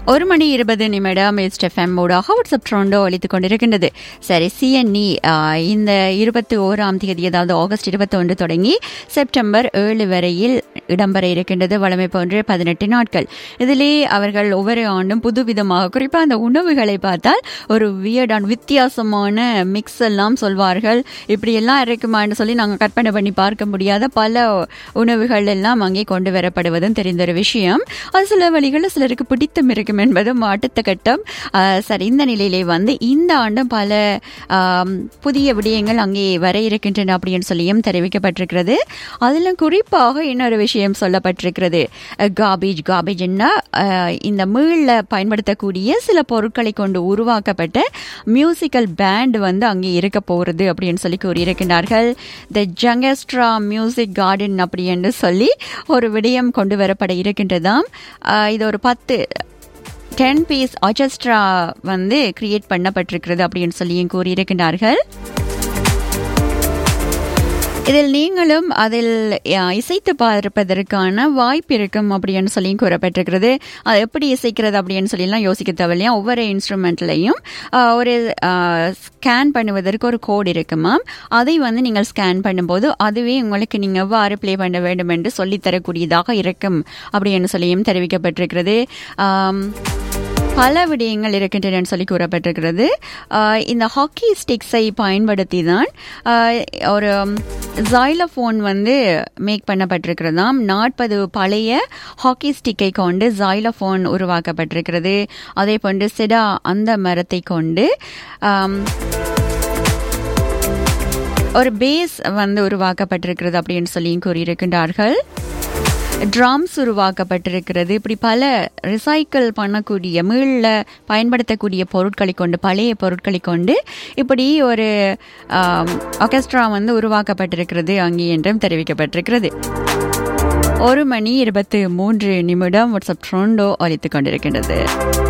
ஒரு மணி இருபது நிமிடம் எஸ்டெஃப்எம் ஊடாக வாட்ஸ்அப் ட்ரோண்டோ அளித்துக் கொண்டிருக்கின்றது சரி சிஎன்இ இந்த இருபத்தி ஓராம் தேதி அதாவது ஆகஸ்ட் இருபத்தி ஒன்று தொடங்கி செப்டம்பர் ஏழு வரையில் இடம்பெற இருக்கின்றது வளமை போன்று பதினெட்டு நாட்கள் இதிலே அவர்கள் ஒவ்வொரு ஆண்டும் புதுவிதமாக குறிப்பாக அந்த உணவுகளை பார்த்தால் ஒரு வியர்டான வித்தியாசமான மிக்ஸ் எல்லாம் சொல்வார்கள் இப்படி எல்லாம் இருக்குமான்னு சொல்லி நாங்கள் கற்பனை பண்ணி பார்க்க முடியாத பல உணவுகள் எல்லாம் அங்கே கொண்டு வரப்படுவதும் தெரிந்த ஒரு விஷயம் அது சில வழிகளில் சிலருக்கு பிடித்தும் இருக்கும் என்பதும் அடுத்த கட்டம் ஆஹ் சரி இந்த நிலையிலே வந்து இந்த ஆண்டும் பல ஆம், புதிய விடயங்கள் அங்கே வர இருக்கின்றன அப்படின்னு சொல்லியும் தெரிவிக்கப்பட்டிருக்கிறது அதிலும் குறிப்பாக இன்னொரு விஷயம் சொல்லப்பட்டிருக்கிறது காபேஜ் காபேஜ்னா இந்த மீளில் பயன்படுத்தக்கூடிய சில பொருட்களை கொண்டு உருவாக்கப்பட்ட மியூசிக்கல் பேண்ட் வந்து அங்கே இருக்க போகிறது அப்படின்னு சொல்லி கூறியிருக்கிறார்கள் த ஜங்கஸ்ட்ரா மியூசிக் கார்டன் அப்படின்னு சொல்லி ஒரு விடயம் கொண்டு வரப்பட இருக்கின்றதாம் ஆஹ் இது ஒரு பத்து டென் பீஸ் ஆர்கெஸ்ட்ரா வந்து கிரியேட் பண்ணப்பட்டிருக்கிறது அப்படின்னு சொல்லியும் கூறியிருக்கிறார்கள் இதில் நீங்களும் அதில் அஹ், இசைத்து பார்ப்பதற்கான வாய்ப்பு இருக்கும் அப்படின்னு சொல்லி கூறப்பட்டிருக்கிறது அது எப்படி இசைக்கிறது அப்படின்னு சொல்லிலாம் யோசிக்க தேவையில்லையா ஒவ்வொரு இன்ஸ்ட்ருமெண்ட்லையும் ஒரு ஸ்கேன் பண்ணுவதற்கு ஒரு கோட் இருக்குமாம் அதை வந்து நீங்கள் ஸ்கேன் பண்ணும்போது அதுவே உங்களுக்கு நீங்கள் எவ்வாறு ப்ளே பண்ண வேண்டும் என்று சொல்லித்தரக்கூடியதாக இருக்கும் அப்படின்னு சொல்லியும் தெரிவிக்கப்பட்டிருக்கிறது ஆம், பல விடயங்கள் இருக்கின்றன சொல்லி கூறப்பட்டிருக்கிறது ஆஹ் இந்த ஹாக்கி ஸ்டிக்ஸை பயன்படுத்தி தான் ஆஹ் ஒரு ஜாயிலஃபோன் வந்து மேக் பண்ணப்பட்டிருக்கிறதாம் நாற்பது பழைய ஹாக்கி ஸ்டிக்கை கொண்டு ஜாயிலஃபோன் உருவாக்கப்பட்டிருக்கிறது அதே போன்று சிடா அந்த மரத்தை கொண்டு ஆம், ஒரு பேஸ் வந்து உருவாக்கப்பட்டிருக்கிறது அப்படின்னு சொல்லியும் கூறியிருக்கின்றார்கள் ட்ரம்ஸ் உருவாக்கப்பட்டிருக்கிறது இப்படி பல ரிசைக்கிள் பண்ணக்கூடிய மீளில் பயன்படுத்தக்கூடிய பொருட்களை கொண்டு பழைய பொருட்களை கொண்டு இப்படி ஒரு ஆர்கெஸ்ட்ரா வந்து உருவாக்கப்பட்டிருக்கிறது அங்கே என்றும் தெரிவிக்கப்பட்டிருக்கிறது ஒரு மணி இருபத்து மூன்று நிமிடம் வாட்ஸ்அப் ட்ரோண்டோ அளித்துக் கொண்டிருக்கின்றது